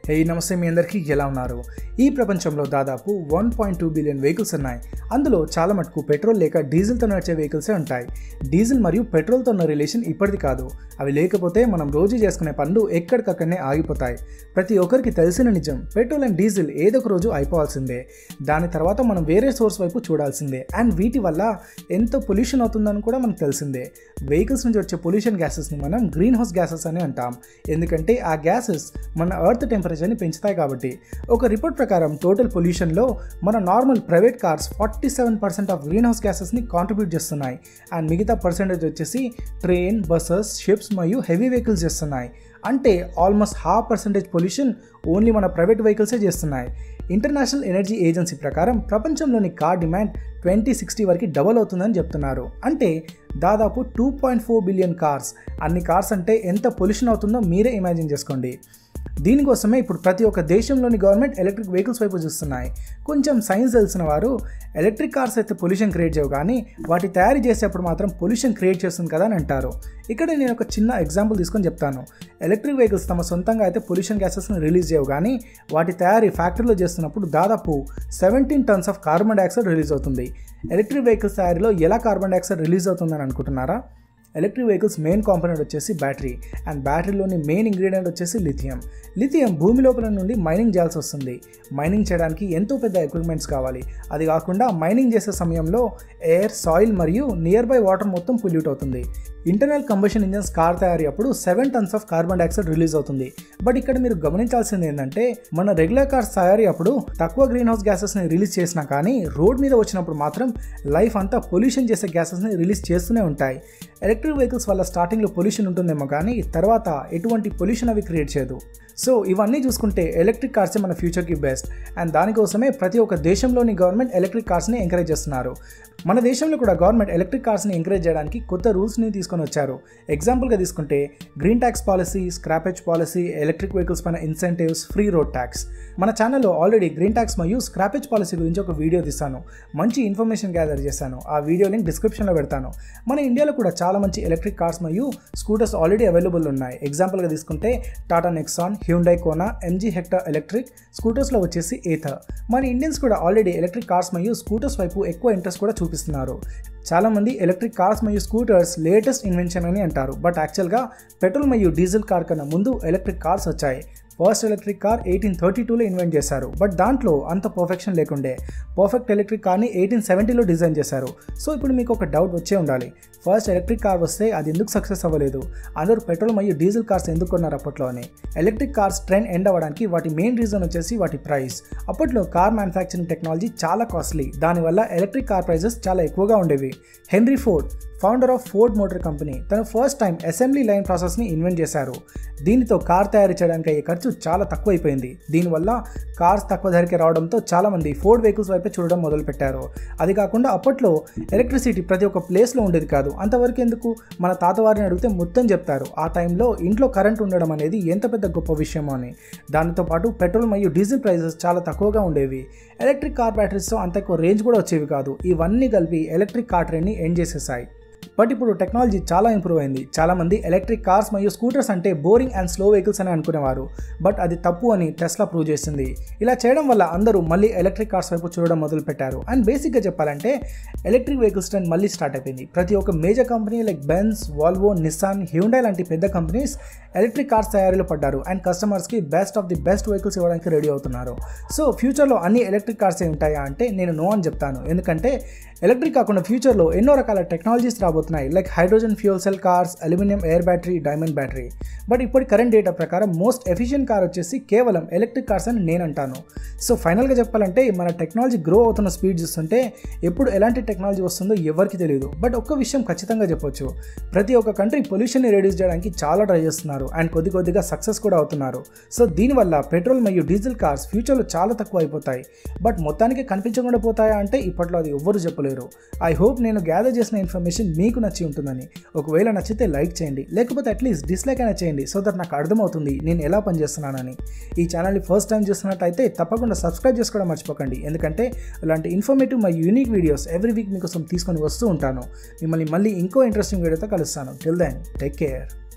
హే నమస్తే మీ అందరికీ ఎలా ఉన్నారు ఈ ప్రపంచంలో దాదాపు one point two billion vehicles ఉన్నాయి అందులో చాలా మటుకు పెట్రోల్ లేక డీజిల్తో నడిచే వెహికల్సే ఉంటాయి డీజిల్ మరియు పెట్రోల్తో ఉన్న రిలేషన్ ఇప్పటిది కాదు అవి లేకపోతే మనం రోజు చేసుకునే పనులు ఎక్కడికక్కడనే ఆగిపోతాయి ప్రతి ఒక్కరికి తెలిసిన నిజం పెట్రోల్ అండ్ డీజిల్ ఏదో ఒక రోజు అయిపోవాల్సిందే దాని తర్వాత మనం వేరే సోర్స్ వైపు చూడాల్సిందే అండ్ వీటి వల్ల ఎంతో పొల్యూషన్ అవుతుందని కూడా మనకు తెలిసిందే వెహికల్స్ నుంచి వచ్చే పొల్యూషన్ గ్యాసెస్ని మనం గ్రీన్ హౌస్ గ్యాసెస్ అని అంటాం ఎందుకంటే ఆ గ్యాసెస్ మన ఎర్త్ టెంపరేచర్ని పెంచుతాయి కాబట్టి ఒక రిపోర్ట్ ప్రకారం టోటల్ పొల్యూషన్లో మన normal private cars forty seven percent of greenhouse గ్యాసెస్ని కాంట్రిబ్యూట్ చేస్తున్నాయి అండ్ మిగతా పర్సెంటేజ్ వచ్చేసి ట్రైన్ బస్సెస్ షిప్స్ మరియు హెవీ వెహికల్స్ చేస్తున్నాయి అంటే almost half percentage pollution only మన ప్రైవేట్ వెహికల్సే చేస్తున్నాయి ఇంటర్నేషనల్ ఎనర్జీ ఏజెన్సీ ప్రకారం ప్రపంచంలోని కార్ డిమాండ్ ట్వంటీ సిక్స్టీ వరకు డబల్ అవుతుందని చెప్తున్నారు అంటే దాదాపు two point four billion cars అన్ని కార్స్ అంటే ఎంత పొల్యూషన్ అవుతుందో మీరే ఇమాజిన్ చేసుకోండి దీనికోసమే ఇప్పుడు ప్రతి ఒక్క దేశంలోని గవర్నమెంట్ ఎలక్ట్రిక్ వెహికల్స్ వైపు చూస్తున్నాయి కొంచెం సైన్స్ తెలిసిన వారు ఎలక్ట్రిక్ కార్స్ అయితే పొల్యూషన్ క్రియేట్ చేయవు కానీ వాటి తయారు చేసేప్పుడు మాత్రం పొల్యూషన్ క్రియేట్ చేస్తుంది కదా అని అంటారు ఇక్కడ నేను ఒక చిన్న ఎగ్జాంపుల్ తీసుకొని చెప్తాను ఎలక్ట్రిక్ వెహికల్స్ తమ సొంతంగా అయితే పొల్యూషన్ గ్యాసెస్ని రిలీజ్ చేయవు కానీ వాటి తయారీ ఫ్యాక్టరీలో చేస్తున్నప్పుడు దాదాపు seventeen tons of carbon dioxide release అవుతుంది ఎలక్ట్రిక్ వెహికల్స్ తయారీలో ఎలా కార్బన్ డైఆక్సైడ్ రిలీజ్ అవుతుందని అనుకుంటున్నారా ఎలక్ట్రిక్ వెహికల్స్ మెయిన్ కాంపోనెంట్ వచ్చేసి బ్యాటరీ అండ్ బ్యాటరీలోని మెయిన్ ఇంగ్రీడియంట్ వచ్చేసి లిథియం లిథియం భూమి లోపల నుండి మైనింగ్ చేయాల్సి వస్తుంది మైనింగ్ చేయడానికి ఎంతో పెద్ద ఎక్విప్మెంట్స్ కావాలి అది కాకుండా మైనింగ్ చేసే సమయంలో ఎయిర్ సాయిల్ మరియు నియర్ బై వాటర్ మొత్తం పొల్యూట్ అవుతుంది ఇంటర్నల్ కంబషన్ ఇంజన్స్ కార్ తయారీ అప్పుడు seven tons of carbon dioxide release అవుతుంది బట్ ఇక్కడ మీరు గమనించాల్సింది ఏంటంటే మన రెగ్యులర్ కార్స్ తయారీ అప్పుడు తక్కువ గ్రీన్ హౌస్ గ్యాసెస్ని రిలీజ్ చేసినా కానీ రోడ్ మీద వచ్చినప్పుడు మాత్రం లైఫ్ అంతా పొల్యూషన్ చేసే గ్యాసెస్ని రిలీజ్ చేస్తూనే ఉంటాయి ఎలక్ట్రిక్ వెహికల్స్ వల్ల స్టార్టింగ్లో పొల్యూషన్ ఉంటుందేమో కానీ తర్వాత ఎటువంటి పొల్యూషన్ అవి క్రియేట్ చేయదు సో ఇవన్నీ చూసుకుంటే ఎలక్ట్రిక్ కార్సే మన ఫ్యూచర్కి బెస్ట్ అండ్ దానికోసమే ప్రతి ఒక్క దేశంలోని గవర్నమెంట్ ఎలక్ట్రిక్ కార్స్ని ఎంకరేజ్ చేస్తున్నారు మన దేశంలో కూడా గవర్నమెంట్ ఎలక్ట్రిక్ కార్స్ని ఎంకరేజ్ చేయడానికి కొత్త రూల్స్ని తీసుకొని వచ్చారు ఎగ్జాంపుల్గా తీసుకుంటే green tax policy scrappage policy electric vehicles పైన ఇన్సెంటివ్స్ ఫ్రీ రోడ్ ట్యాక్స్ మన ఛానల్లో ఆల్రెడీ గ్రీన్ ట్యాక్స్ మరియు స్క్రాపేజ్ పాలసీ గురించి ఒక వీడియో తీస్తాను మంచి ఇన్ఫర్మేషన్ గ్యాదర్ చేశాను ఆ వీడియో లింక్ డిస్క్రిప్షన్లో పెడతాను మన ఇండియాలో కూడా చాలా మంచి ఎలక్ట్రిక్ కార్స్ మరియు స్కూటర్స్ ఆల్రెడీ అవైలబుల్ ఉన్నాయి ఎగ్జాంపుల్గా తీసుకుంటే Tata Nexon Hyundai Kona MG Hector electric స్కూటర్స్లో వచ్చేసి ఏథర్ మన ఇండియన్స్ కూడా ఆల్రెడీ ఎలక్ట్రిక్ కార్స్ మరియు స్కూటర్స్ వైపు ఎక్కువ ఇంట్రెస్ట్ కూడా చూపిస్తున్నారు చాలామంది ఎలక్ట్రిక్ కార్స్ మరియు స్కూటర్స్ లేటెస్ట్ ఇన్వెన్షన్ అని అంటారు బట్ యాక్చువల్గా పెట్రోల్ మరియు డీజిల్ కార్ కన్నా ముందు ఎలక్ట్రిక్ కార్స్ వచ్చాయి first electric car eighteen thirty టూలో ఇన్వెంట్ చేశారు బట్ దాంట్లో అంత పర్ఫెక్షన్ లేకుండే పర్ఫెక్ట్ ఎలక్ట్రిక్ కార్ని ఎయిటీన్ సెవెంటీలో డిజైన్ చేశారు సో ఇప్పుడు మీకు ఒక డౌట్ వచ్చే ఉండాలి ఫస్ట్ ఎలక్ట్రిక్ కార్ వస్తే అది ఎందుకు సక్సెస్ అవ్వలేదు అందరూ పెట్రోల్ మరియు డీజిల్ కార్స్ ఎందుకు కొన్నారు అప్పట్లో అని ఎలక్ట్రిక్ కార్స్ ట్రెండ్ ఎండ్ అవ్వడానికి వాటి మెయిన్ రీజన్ వచ్చేసి వాటి ప్రైస్ అప్పట్లో కార్ మ్యానుఫ్యాక్చరింగ్ టెక్నాలజీ చాలా కాస్ట్లీ దానివల్ల ఎలక్ట్రిక్ కార్ ప్రైజెస్ చాలా ఎక్కువగా ఉండేవి Henry Ford founder of Ford motor company తను ఫస్ట్ టైం అసెంబ్లీ లైన్ ప్రాసెస్ని ఇన్వెంట్ చేశారు దీనితో కార్ తయారు చేయడానికి అయ్యే ఖర్చు చాలా తక్కువైపోయింది దీనివల్ల కార్స్ తక్కువ ధరకే రావడంతో చాలామంది ఫోర్డ్ వెహికల్స్ వైపే చూడడం మొదలుపెట్టారు అది కాకుండా అప్పట్లో ఎలక్ట్రిసిటీ ప్రతి ఒక్క ప్లేస్లో ఉండేది కాదు అంతవరకు ఎందుకు మన తాతవారిని అడిగితే మొత్తం చెప్తారు ఆ టైంలో ఇంట్లో కరెంట్ ఉండడం అనేది ఎంత పెద్ద గొప్ప విషయమో అని దానితో పాటు పెట్రోల్ మరియు డీజిల్ ప్రైసెస్ చాలా తక్కువగా ఉండేవి ఎలక్ట్రిక్ కార్ బ్యాటరీస్తో అంత ఎక్కువ రేంజ్ కూడా వచ్చేవి కాదు ఇవన్నీ కలిపి ఎలక్ట్రిక్ కార్ ట్రెండ్ని ఎండ్ చేసేసాయి బట్ ఇప్పుడు టెక్నాలజీ చాలా ఇంప్రూవ్ అయింది చాలామంది ఎలక్ట్రిక్ కార్స్ మరియు స్కూటర్స్ అంటే బోరింగ్ అండ్ స్లో వెహికల్స్ అని అనుకునేవారు బట్ అది తప్పు అని టెస్లా ప్రూవ్ చేసింది ఇలా చేయడం వల్ల అందరూ మళ్ళీ ఎలక్ట్రిక్ కార్స్ వైపు చూడడం మొదలుపెట్టారు అండ్ బేసిక్గా చెప్పాలంటే ఎలక్ట్రిక్ వెహికల్స్ ట్రెండ్ మళ్ళీ స్టార్ట్ అయిపోయింది ప్రతి ఒక్క major company like Benz Volvo Nissan Hyundai లాంటి పెద్ద కంపెనీస్ ఎలక్ట్రిక్ కార్స్ తయారీలో పడ్డారు అండ్ కస్టమర్స్కి best of the best vehicles ఇవ్వడానికి రెడీ అవుతున్నారు సో ఫ్యూచర్లో అన్ని ఎలక్ట్రిక్ కార్స్ ఉంటాయా అంటే నేను నో అని చెప్తాను ఎందుకంటే ఎలక్ట్రిక్ కాకుండా ఫ్యూచర్లో ఎన్నో రకాల టెక్నాలజీస్ రాబోతున్నాయి like hydrogen fuel cell cars aluminium air battery diamond battery but ఇప్పటి కరెంట్ డేటా ప్రకారం మోస్ట్ ఎఫిషియెంట్ కార్ వచ్చేసి కేవలం ఎలక్ట్రిక్ కార్స్ అని నేను అంటాను సో ఫైనల్గా చెప్పాలంటే మన టెక్నాలజీ గ్రో అవుతున్న స్పీడ్ చూస్తుంటే ఎప్పుడు ఎలాంటి టెక్నాలజీ వస్తుందో ఎవరికి తెలియదు బట్ ఒక్క విషయం ఖచ్చితంగా చెప్పొచ్చు ప్రతి ఒక్క కంట్రీ పొల్యూషన్ని రెడ్యూస్ చేయడానికి చాలా ట్రై చేస్తున్నారు అండ్ కొద్ది కొద్దిగా సక్సెస్ కూడా అవుతున్నారు సో దీనివల్ల పెట్రోల్ మరియు డీజిల్ కార్స్ ఫ్యూచర్లో చాలా తక్కువ అయిపోతాయి బట్ మొత్తానికి కనిపించకుండా పోతాయా అంటే ఇప్పట్లో అది ఎవ్వరు చెప్పలేరు ఐ హోప్ నేను గ్యాదర్ చేసిన ఇన్ఫర్మేషన్ మీకు నచ్చి ఉంటుందని ఒకవేళ నచ్చితే లైక్ చేయండి లేకపోతే అట్లీస్ట్ డిస్లైక్ అయినా చేయండి సో దట్ నాకు అర్థమవుతుంది నేను ఎలా పనిచేస్తున్నానని ఈ ఛానల్ని ఫస్ట్ టైం చూస్తున్నట్టయితే తప్పకుండా సబ్స్క్రైబ్ చేసుకోవడం మర్చిపోకండి ఎందుకంటే ఇలాంటి ఇన్ఫర్మేటివ్ మరియు యూనిక్ వీడియోస్ ఎవ్రీ వీక్ మీకోసం తీసుకొని వస్తూ ఉంటాను మిమ్మల్ని మళ్ళీ ఇంకో ఇంట్రెస్టింగ్ వీడియోతో కలుస్తాను టిల్ దెన్ టేక్ కేర్